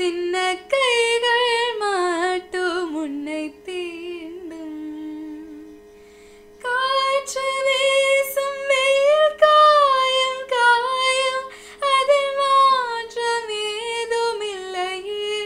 சின்ன கைகள் மட்டும் உன்னை தீண்டும் காற்று வீசும் வெயில் காயும் காயும் அதில் மாற்றம் ஏதும் இல்லையே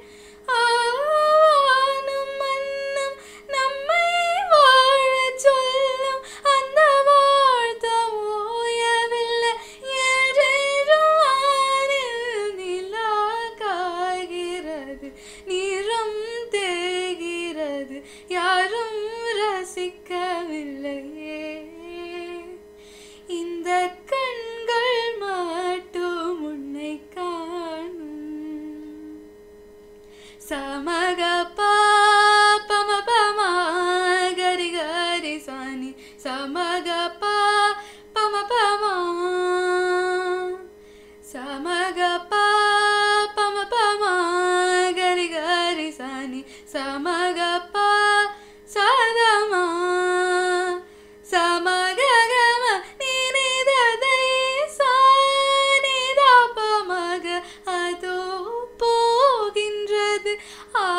ஆவானும் மண்ணும் நம்மை வாழச் சொல்லும் அந்த வாழ்த்தம் ஓயவில்லை என்றென்றும் வானில் நிலா காய்கிறது நிறம் தேய்கிறது யாரும் ரசிக்கவில்லையே இந்த கண்கள் மட்டும் உன்னை காணும் சமக பாபம பமா கரி கரி சானி சமக பா பம பமா சமக பா பம பமா கரி கரி சானி சமக பா சதமா சமக கம நினிததை சானிதா பமக அதோ போகின்றது